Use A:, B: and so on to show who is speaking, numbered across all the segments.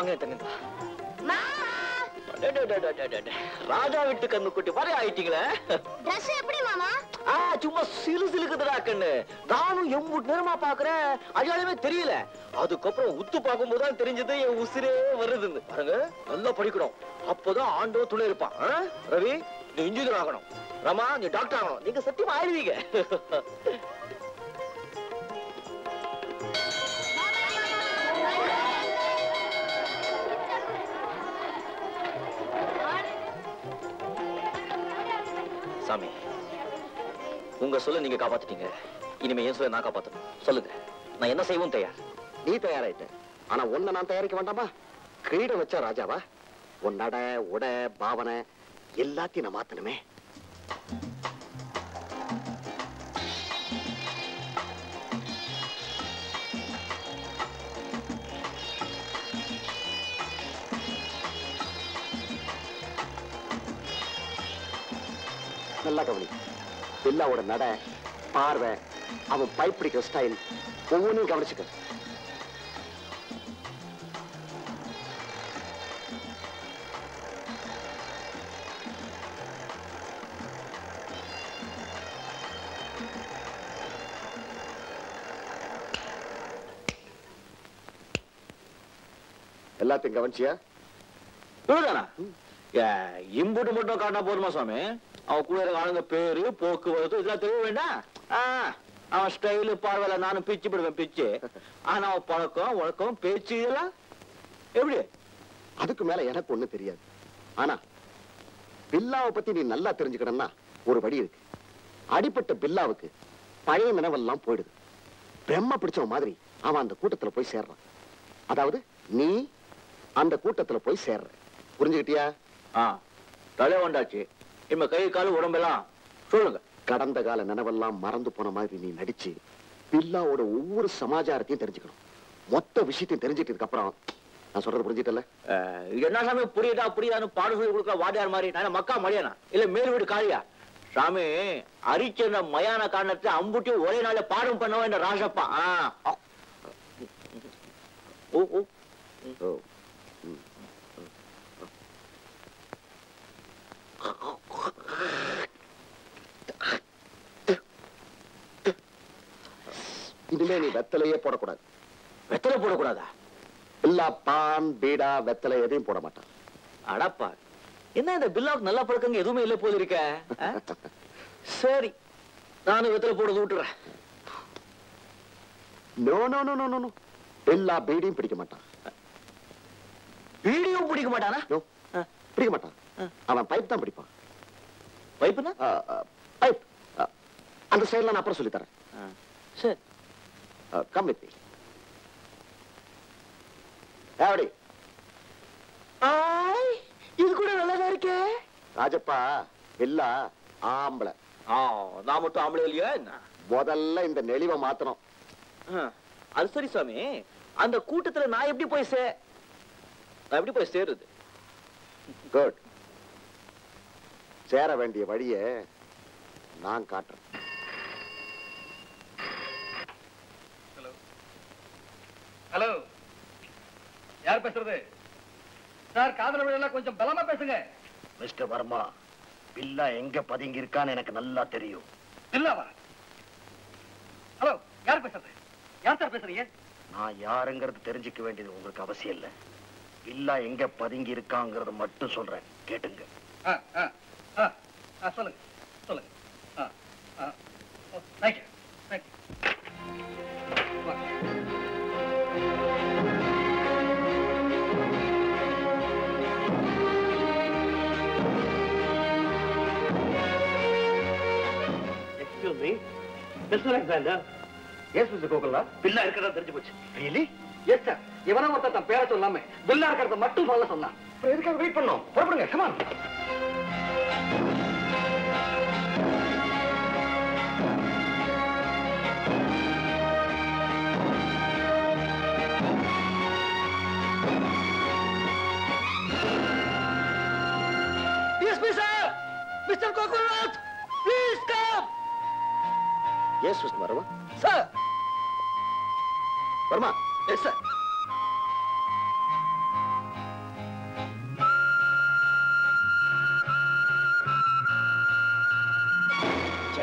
A: வாங்க தங்க ராஜா வீட்டு கண்ணு குட்டி மாதிரி ஆயிட்டீங்களே
B: ட்ரெஸ் எப்படி மாமா
A: ஆ சும்மா சிலு சிலுக்குதுடா கண்ணு நானும் எம்புட்டு நேரமா பாக்குறேன் அடையாளமே தெரியல அதுக்கப்புறம் உத்து பார்க்கும்போது தான் தெரிஞ்சது என் உசிரே வருதுன்னு பாருங்க நல்லா படிக்கணும் அப்போதான் ஆண்டோ துணை இருப்பான் ஆ? ரவி நீ இன்ஜினியர் ஆகணும் ரமா நீ டாக்டர் ஆகணும் நீங்க சத்தியமா ஆயிடுவீங்க சாமி உங்க சொல்ல நீங்க காப்பாத்திட்டீங்க இனிமே என் சொல்ல நான் காப்பாத்தணும் சொல்லுங்க நான் என்ன செய்யவும் தயார்
C: நீ தயாராயிட்ட ஆனா உன்னை நான் தயாரிக்க வேண்டாமா கிரீடம் வச்ச ராஜாவா உன் நட உட பாவனை எல்லாத்தையும் நான் மாத்தணுமே நல்லா கவனி பில்லாவோட நட பார்வை அவன் பைப் பிடிக்கிற ஸ்டைல் ஒவ்வொன்றையும் கவனிச்சுக்க எல்லாத்தையும் கவனிச்சியா
A: இவ்வளவுதானா ஏ, இம்புட்டு மட்டும் காட்டினா போதுமா சுவாமி அவன் கூட இருக்க ஆளுங்க பேரு போக்குவரத்து இதெல்லாம் தெரிய வேண்டாம் ஆ, அவன் ஸ்டைலு பார்வையில நானும் பிச்சு விடுவேன் பிச்சு ஆனா அவன் பழக்கம் வழக்கம் பேச்சு இதெல்லாம் எப்படி
C: அதுக்கு மேல எனக்கு ஒண்ணும் தெரியாது ஆனா பில்லாவை பத்தி நீ நல்லா தெரிஞ்சுக்கணும்னா ஒரு வழி இருக்கு அடிப்பட்ட பில்லாவுக்கு பழைய நினைவெல்லாம் போயிடுது பிரம்ம பிடிச்ச மாதிரி அவன் அந்த கூட்டத்துல போய் சேர்றான் அதாவது நீ அந்த கூட்டத்துல போய் சேர்ற புரிஞ்சுக்கிட்டியா
A: ஆ தலை வந்தாச்சு இனிமே கை கால் உடம்பெல்லாம் சொல்லுங்க
C: கடந்த கால நினைவெல்லாம் மறந்து போன மாதிரி நீ நடிச்சு பில்லாவோட ஒவ்வொரு சமாச்சாரத்தையும் தெரிஞ்சுக்கணும் மொத்த விஷயத்தையும் தெரிஞ்சுக்கிட்டதுக்கு அப்புறம் நான் சொல்றது புரிஞ்சுட்டல
A: அஹ், என்ன சாமி புரியுதா புரியுதான்னு பாடம் சொல்லி கொடுக்க வாத்தியார் மாதிரி நான் என்ன மக்கா மடியானா இல்ல மேல் வீடு காளியா சாமி அரிச்சந்த மயான காரணத்தை அம்புட்டி ஒரே நாள்ல பாடம் பண்ணவன் இந்த ராசப்பா ஆ. ஓ ஓ
C: ஓ இனிமே நீ வெத்தலையே போடக்கூடாது
A: வெத்தலை போடக்கூடாதா
C: இல்ல பான் பீடா வெத்தலை எதையும் போட மாட்டான்
A: அடப்பா என்ன இந்த பில்லாவுக்கு நல்ல பழக்கங்க எதுவுமே இல்ல போல இருக்க ஆ? சரி நானும் வெத்தலை போடுறது விட்டுறேன்
C: no no no no no எல்லா பீடியும் பிடிக்க மாட்டான்
A: வீடியோ பிடிக்க மாட்டானா
C: நோ
A: ஆ.
C: பிடிக்க மாட்டான்
A: ஆ.
C: அவன் பைப் தான் பிடிப்பான்
A: வைப்புனா
C: பைப் அந்த சைடுல நான் அப்புறம் சொல்லி தரேன்
A: சரி
C: கம் வித் எப்படி
A: ஆய், இது கூட நல்லாதான் இருக்கே
C: ராஜப்பா இல்ல ஆம்பளை
A: ஆ நான் மட்டும் ஆம்பளை இல்லையா என்ன
C: முதல்ல இந்த நெளிவை மாத்தணும்
A: ஆ, அது சரி சாமி அந்த கூட்டத்துல நான் எப்படி போய் சே நான் எப்படி போய் சேருது
C: குட் சேர வேண்டிய வழிய நான் காட்டுறேன்
D: ஹலோ யார் பேசுறது சார் காதல விழலாம் கொஞ்சம் பலமா பேசுங்க
C: மிஸ்டர் வர்மா பில்லா எங்க பதுங்கி இருக்கான்னு எனக்கு நல்லா தெரியும்
D: இல்லாவா ஹலோ யார் பேசுறது யார் சார் பேசுறீங்க
C: நான் யாருங்கிறது தெரிஞ்சுக்க வேண்டியது உங்களுக்கு அவசியம் இல்ல பில்லா எங்க பதுங்கி இருக்காங்கிறத மட்டும் சொல்றேன் கேட்டுங்க
D: ஆ, ஆ, ஆ, ஆ, சொல்லுங்க சொல்லுங்க ஆ, ஆ. ஓ, thank you, thank you. வாங்க.
E: Excuse me mister Alexander yes mister Gokula Billa இருக்கிறதா தெரிஞ்சு போச்சு
C: ரியலி
D: எஸ் சார் இவனா ஒருத்தன் தன் பேரை சொல்லாம பில்லா இருக்கிறத மட்டும் சொல்ல சொன்னான்
C: அப்புறம் எதுக்காக வெயிட் பண்ணோம் புறப்படுங்க come on
A: Yes, mister! Mr. Coconut! Please come!
C: Yes mister Varma
A: Sir!
C: Varma
A: Yes, sir.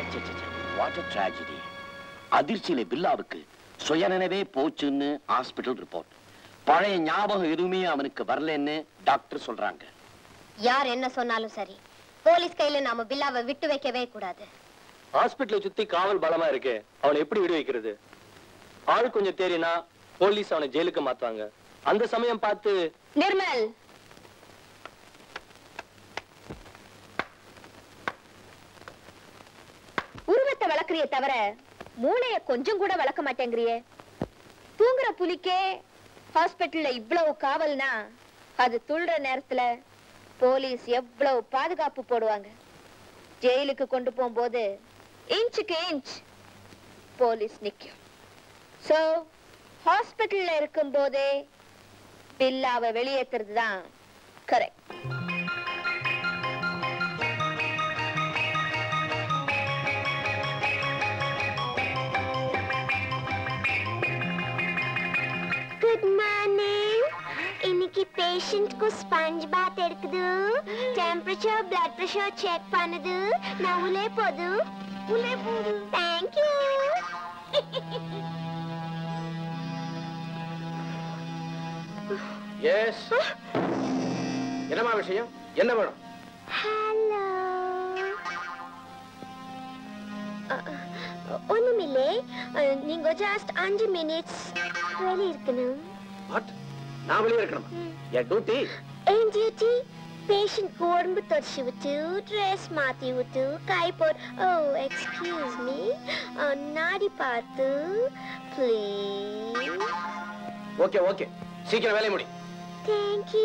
B: What tragedy அதிர்ச்சியில பில்லாவுக்கு சுயநினைவே போச்சுன்னு ஹாஸ்பிடல் ரிப்போர்ட் பழைய ஞாபகம் எதுவுமே அவனுக்கு வரலன்னு டாக்டர் சொல்றாங்க
F: யார் என்ன சொன்னாலும் சரி போலீஸ் கையில நாம பில்லாவை விட்டு வைக்கவே கூடாது
A: ஹாஸ்பிட்டலை சுத்தி காவல் பலமா இருக்கு அவனை எப்படி விடு வைக்கிறது ஆள் கொஞ்சம் தேறினா போலீஸ் அவனை ஜெயிலுக்கு மாத்துவாங்க அந்த சமயம் பார்த்து
F: நிர்மல் உருவத்தை வளர்க்கறிய தவிர மூளைய கொஞ்சம் கூட வளர்க்க மாட்டேங்கிறியே தூங்குற புலிக்கே ஹாஸ்பிட்டல்ல இவ்வளவு காவல்னா அது துள்ளுற நேரத்துல போலீஸ் எவ்வளவு பாதுகாப்பு போடுவாங்க ஜெயிலுக்கு கொண்டு போகும்போது இன்ச்சுக்கு இன்ச் போலீஸ் நிக்கும் சோ ஹாஸ்பிட்டல்ல இருக்கும் போதே பில்லாவை வெளியேத்துறது தான் கரெக்ட்
G: குட் மார்னிங் இன்னைக்கு பேஷண்ட்க்கு ஸ்பஞ்ச் பாத் எடுக்குது டெம்பரேச்சர் பிளட் பிரஷர் செக் பண்ணுது நான் உள்ளே போது உள்ளே போது தேங்க் யூ
E: எஸ் என்னமா விஷயம் என்ன வேணும்
G: ஹலோ ஒண்ணுமில்லை அஹ், நீங்க ஜஸ்ட் அஞ்சு மினிட்ஸ் வெளியே இருக்கணும்
E: வாட் நான் வெளியே இருக்கணுமா என் டியூட்டி
G: ஏன் டியூட்டி பேஷண்ட் உடம்பு தொடச்சி விட்டு ட்ரெஸ் மாத்தி விட்டு கை போட் ஓ எக்ஸ்கியூஸ் மீ நாடி பார்த்து ப்ளீஸ்
E: ஓகே ஓகே சீக்கிரம் வேலையை முடி
G: தேங்க்யூ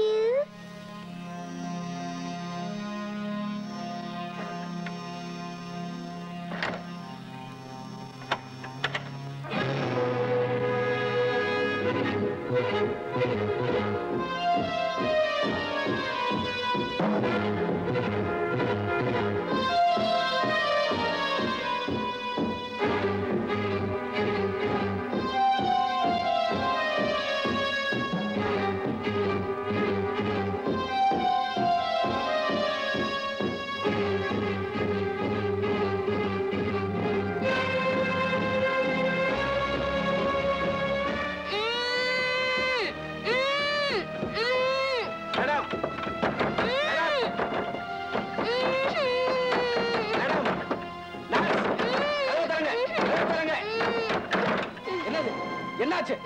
E: மேடம் மேடம் நர்ஸ் கதவை திறங்க கதவை திறங்க என்னது என்னாச்சு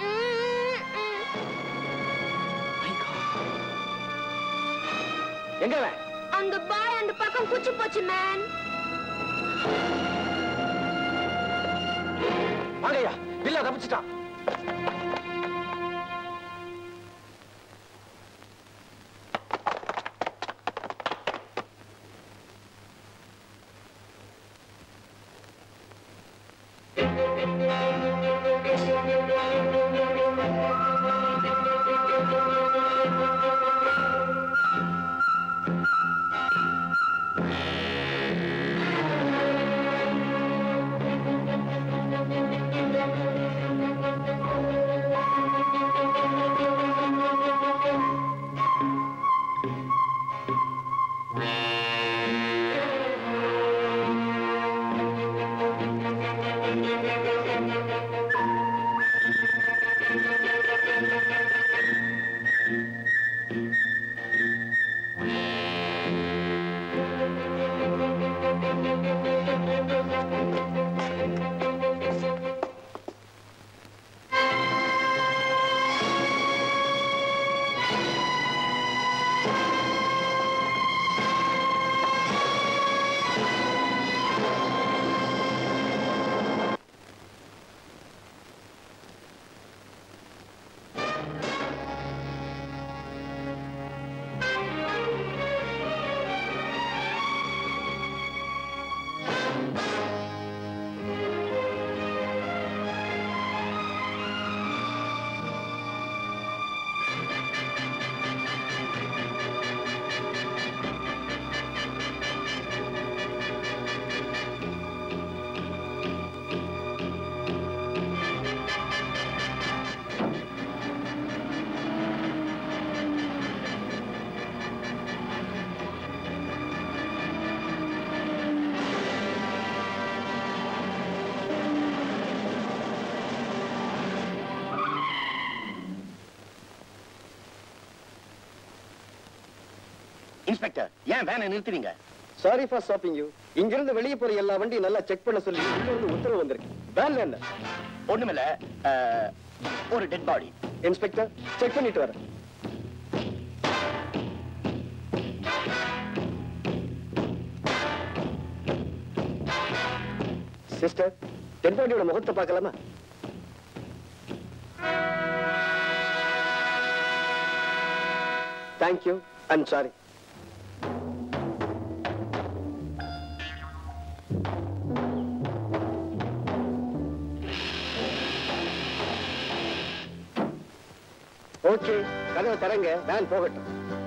E: எங்க அவன்?
G: அந்த பாய் அந்த பக்கம் குச்சி போச்சு மேன்
E: வாங்கய்யா பில்லா தப்பிச்சிட்டான்
B: இன்ஸ்பெக்டர் ஏன் வேனை நிறுத்துறீங்க
A: சாரி ஃபார் ஸ்டாப்பிங் யூ இங்கிருந்து வெளியே போற எல்லா வண்டியும் நல்லா செக் பண்ண சொல்லி உள்ள இருந்து உத்தரவு வந்திருக்கு வேன்ல என்ன
B: ஒண்ணுமில்ல அஹ், ஒரு டெட் பாடி
A: இன்ஸ்பெக்டர் செக் பண்ணிட்டு வரேன் சிஸ்டர் டெட் பாடியோட முகத்தை பார்க்கலாமா தேங்க்யூ ஐம் சாரி ஓகே கதவை தரங்க வேன் போகட்டும்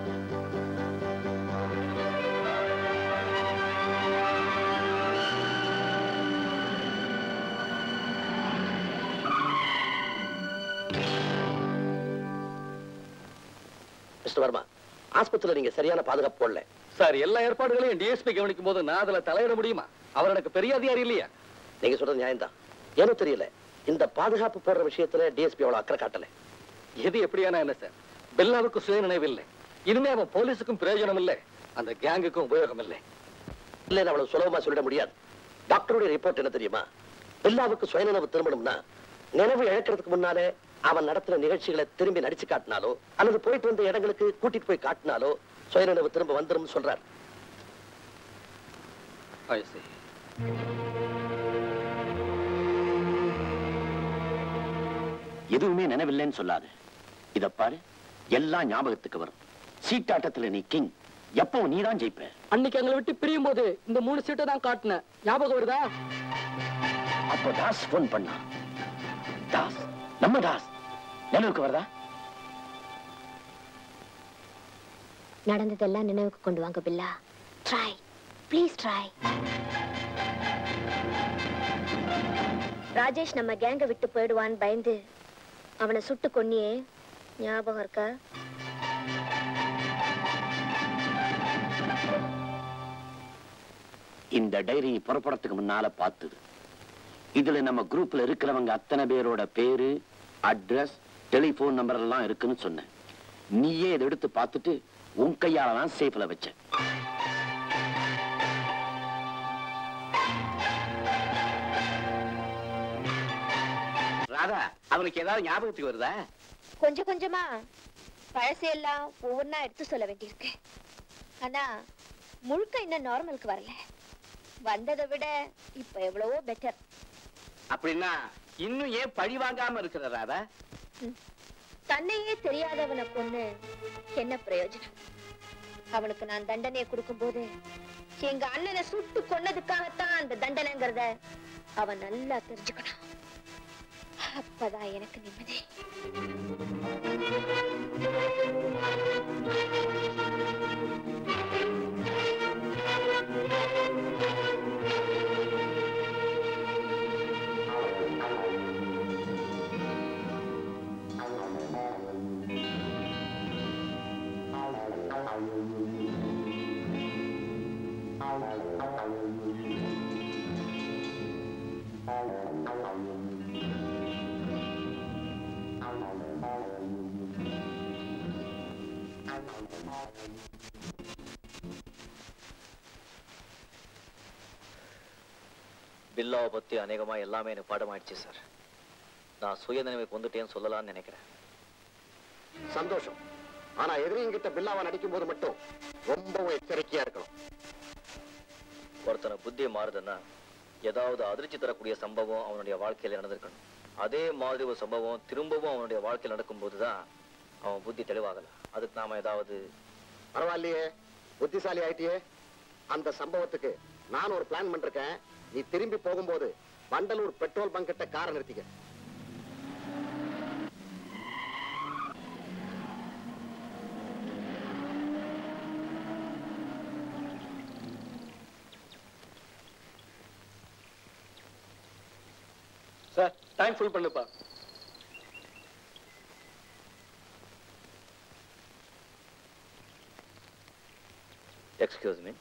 B: மிஸ்டர் வர்மா ஆஸ்பத்திரியில நீங்க சரியான பாதுகாப்பு போடல
D: சார் எல்லா ஏற்பாடுகளையும் டிஎஸ்பி கவனிக்கும் போது நான் அதுல தலையிட முடியுமா அவர் எனக்கு பெரிய அதிகாரி இல்லையா
B: நீங்க சொல்றது நியாயம்தான் ஏனோ தெரியல இந்த பாதுகாப்பு போடுற விஷயத்துல டிஎஸ்பி அவ்வளவு அக்கறை காட்டல
D: எது எப்படியானா என்ன சார் பெல்லாவுக்கு சுய நினைவு இல்லை இனிமே அவன் போலீஸுக்கும் பிரயோஜனம் இல்லை அந்த கேங்குக்கும் உபயோகம் இல்லை
B: இல்ல அவ்வளவு சுலபமா சொல்லிட முடியாது டாக்டருடைய ரிப்போர்ட் என்ன தெரியுமா பில்லாவுக்கு சுயநினைவு திரும்பணும்னா நினைவு இழக்கிறதுக்கு முன்னாலே அவன் நடத்துற நிகழ்ச்சிகளை திரும்பி நடிச்சு காட்டினாலோ அல்லது போயிட்டு வந்த இடங்களுக்கு கூட்டிட்டு போய் காட்டினாலோ சுயநினைவு திரும்ப வந்துரும் சொல்றார்
D: I see.
B: எதுவுமே நினைவில்லைன்னு சொல்லாது இத பாரு எல்லாம் ஞாபகத்துக்கு வரும் சீட்டாட்டத்துல நீ கிங் எப்போ நீதான் ஜெயிப்ப
H: அன்னைக்கு எங்களை விட்டு பிரியும் போது இந்த மூணு சீட்டை தான் காட்டினேன் ஞாபகம் வருதா
B: அப்போ தாஸ் போன் பண்ணா தாஸ் நம்ம தாஸ் நினைவுக்கு வருதா
G: நடந்ததெல்லாம் நினைவுக்கு கொண்டு வாங்க Billa try please try Rajesh நம்ம கேங்க விட்டு போயிடுவான்னு பயந்து அவனை சுட்டு கொன்னியே ஞாபகம் இருக்கா
B: இந்த டைரி புறப்படத்துக்கு முன்னால பார்த்தது இதுல நம்ம குரூப்ல இருக்கிறவங்க அத்தனை பேரோட பேரு அட்ரஸ் டெலிபோன் நம்பர் எல்லாம் இருக்குன்னு சொன்னேன் நீயே இதை எடுத்து பார்த்துட்டு உன் கையால தான் சேஃப்ல வச்ச ராதா அவனுக்கு ஏதாவது ஞாபகத்துக்கு வருதா
G: கொஞ்சம் கொஞ்சமா பழசையெல்லாம் ஒவ்வொன்னா எடுத்து சொல்ல வேண்டியிருக்கு ஆனா முழுக்க இன்னும் நார்மலுக்கு வரல வந்ததை விட இப்ப எவ்வளவோ பெட்டர்
B: அப்படின்னா இன்னும் ஏன் பழி வாங்காம இருக்கிற ராதா
G: தன்னையே தெரியாதவனை கொன்னு என்ன பிரயோஜனம் அவனுக்கு நான் தண்டனையை கொடுக்கும்போது எங்க அண்ணனை சுட்டு கொன்னதுக்காகத்தான் அந்த தண்டனைங்கிறத அவன் நல்லா தெரிஞ்சுக்கணும் அப்பதான் எனக்கு நிம்மதி
A: பில்லாவை பத்தி அநேகமா எல்லாமே எனக்கு பாடமாயிடுச்சு சார் நான் சுய நினைவுக்கு வந்துட்டேன்னு சொல்லலாம்னு நினைக்கிறேன்
C: சந்தோஷம் ஆனா எதிரிங்கிட்ட பில்லாவா நடிக்கும் போது மட்டும் ரொம்பவும் எச்சரிக்கையா இருக்கணும்
A: ஒருத்தனை புத்தி மாறுதுன்னா ஏதாவது அதிர்ச்சி தரக்கூடிய சம்பவம் அவனுடைய வாழ்க்கையில நடந்திருக்கணும் அதே மாதிரி ஒரு சம்பவம் திரும்பவும் அவனுடைய வாழ்க்கையில் நடக்கும்போது தான் அவன் புத்தி தெளிவாகல அதுக்கு நாம ஏதாவது
C: பரவாயில்லையே புத்திசாலி ஆயிட்டியே அந்த சம்பவத்துக்கு நான் ஒரு பிளான் பண்ணிருக்கேன் நீ திரும்பி போகும்போது வண்டலூர் பெட்ரோல் பங்க் கிட்ட காரை நிறுத்திக்க
D: சார் டைம் ஃபுல் பண்ணுப்பா
A: எக்ஸ்கியூஸ் மீ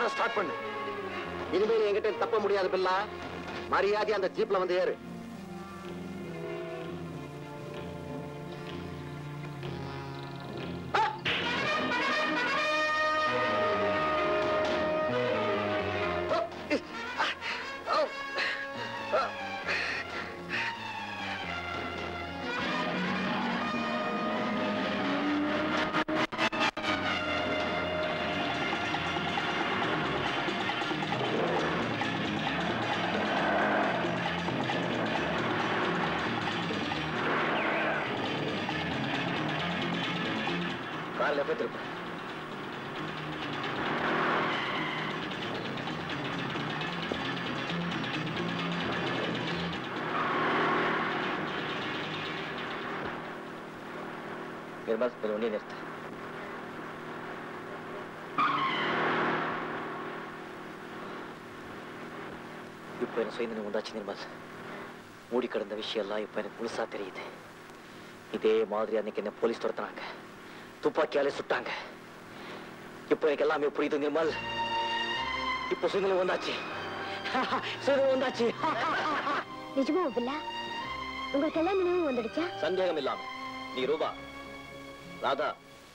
C: காரை ஸ்டார்ட் பண்ணு இனிமேல் என்கிட்ட தப்ப முடியாது பில்லா மரியாதை அந்த ஜீப்ல வந்து ஏறு
A: காரில் எப்போ திருப்ப நிர்மல் கொஞ்சம் வண்டியை நிறுத்து இப்போ எனக்கு சுயந்திரம் உண்டாச்சு நிர்மல் மூடி கிடந்த விஷயம் எல்லாம் இப்போ எனக்கு முழுசா தெரியுது இதே மாதிரி அன்னைக்கு என்ன போலீஸ் துரத்துனாங்க துப்பாக்கியாலே சுட்டாங்க இப்போ எனக்கு எல்லாமே புரியுது நிர்மல் இப்போ சுயந்திரம் வந்தாச்சு சுயந்திரம் வந்தாச்சு
G: நிஜமா பில்லா உங்களுக்கு எல்லாம் நினைவு வந்துடுச்சா
A: சந்தேகம் இல்லாம நீ Roopa Radha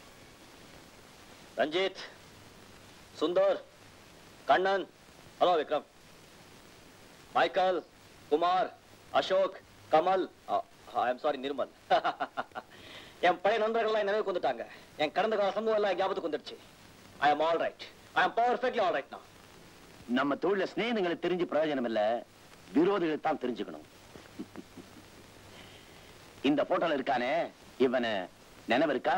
A: Ranjith Sundar Kannan hello Vikram Michael Kumar Ashok Kamal I am sorry Nirmal என் பழைய நண்பர்கள்லாம் என் நினைவுக்கு வந்துட்டாங்க என் கடந்த கால சம்பவம் எல்லாம் ஞாபகத்துக்கு வந்துடுச்சு I am all right I am perfectly all right நான்
E: நம்ம தொழில சிநேகங்களை தெரிஞ்சு பிரயோஜனம் இல்ல விரோதிகளை தான் தெரிஞ்சுக்கணும் இந்த போட்டோல இருக்கானே இவனை நினைவு இருக்கா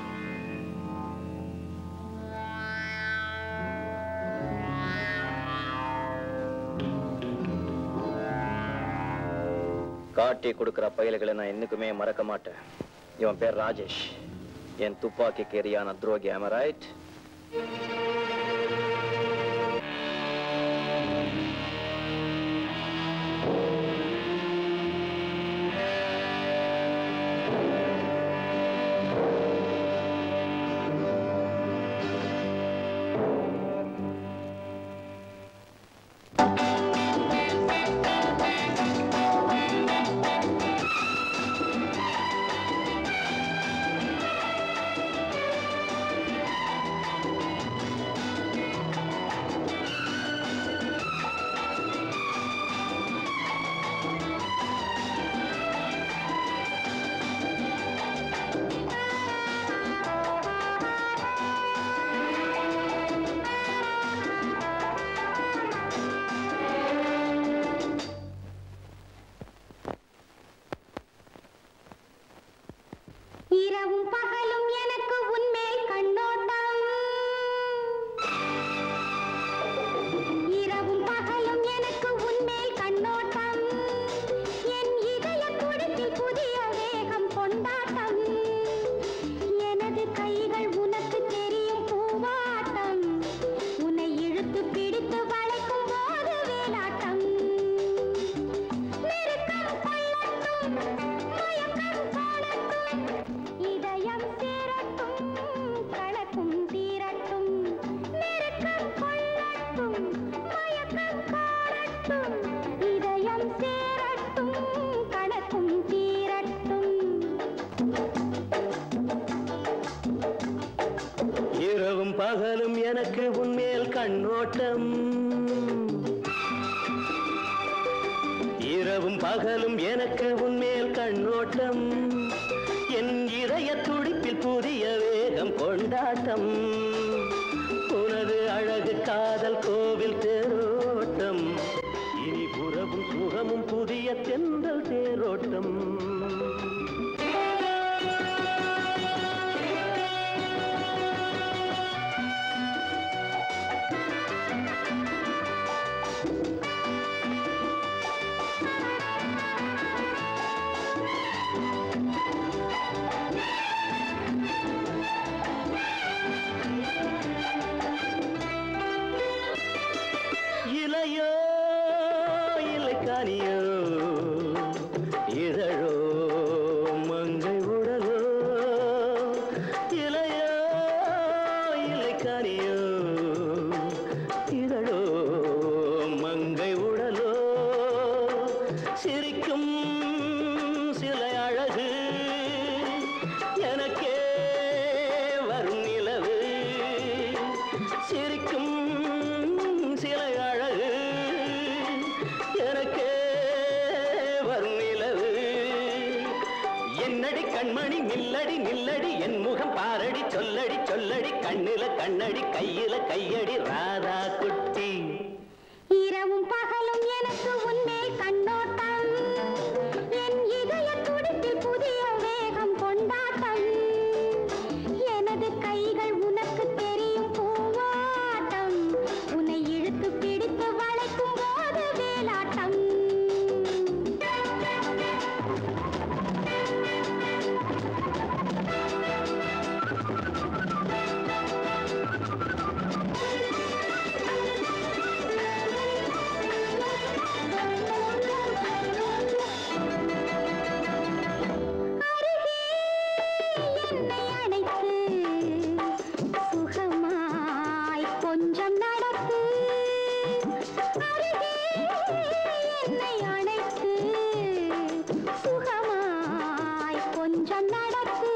A: காட்டி கொடுக்கிற பயல்களை நான் என்னைக்குமே மறக்க மாட்டேன் இவன் பேர் ராஜேஷ் என் துப்பாக்கிக்கு எரியான துரோகி am I right
G: இரவும் பகலும் எனக்கு உன்மேல் கண்ணோட்டம் இரவும் பகலும் எனக்கு உன்மேல் கண்ணோட்டம் என் இதய துடிப்பில் புதிய வேகம் கொண்டாட்டம் எனது கைகள் உனக்கு தெரியும் பூவாட்டம் உன்னை இழுத்து பிடித்து வளைக்கும் போது வேலாட்டம் நெருக்கம் கொள்ளட்டும் மயக்கம் காணட்டும் இதயம் சேரட்டும் கணக்கும் தீரட்டும் நெருக்கம் கொள்ளட்டும் மயக்கம் காணட்டும் இதயம் சேரட்டும் கணக்கும் தீரட்டும்
I: இரவும் பகலும் எனக்கு உன்மேல் கண்ணோட்டம் இரவும் பகலும் எனக்கு உன்மேல் கண்ணோட்டம் என் இதய துடிப்பில் புதிய வேகம் கொண்டாட்டம் உனது அழகு காதல் கோவில் தேரோட்டம் இனி புறவும் சுகமும் புதிய தென்றல் தேரோட்டம் இலையோ இலைக்கானியோ இதழோ மங்கை உடலோ இலையோ இலைக்கானியோ கண்மணி நில்லடி நில்லடி என் முகம் பாரடி சொல்லடி சொல்லடி கண்ணில கண்ணடி கையில கையடி ராதா குட்டி
G: இரவும் பகலும் எனக்கு உன்மேல் கண்ணோட்டம் என் இதய துடிப்பில் புதிய வேகம் கொண்டாட்டம் எனது கைகள் உனக்கு தெரியும் பூவாட்டம் உன்னை இழுத்து பிடித்து வளைக்கும் போது வேலாட்டம் என்னை அணைத்து சுகமாய் கொஞ்சம் நடத்து அருகே என்னை அணைத்து சுகமாய் கொஞ்சம் நடத்து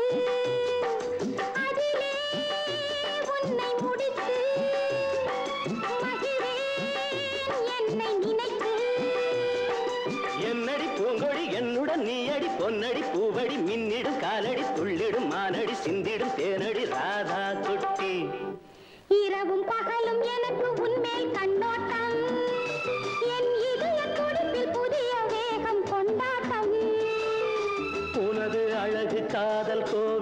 G: அதிலே உன்னை முடித்து மகிழ்வேன் என்னை நினைத்து
I: என்னடி பூங்கொடி என்னுடன் நீயடி பொன்னடி பூவடி மின்னிடும் காலடி துள்ளிடும் மானடி சிந்திடும் தேனடி ராதா குட்டி
G: இரவும் பகலும் எனக்கு உன்மேல் கண்ணோட்டம் என் இதய துடிப்பில் புதிய வேகம் கொண்டாட்டம்
I: உனது அழகு காதல் கோ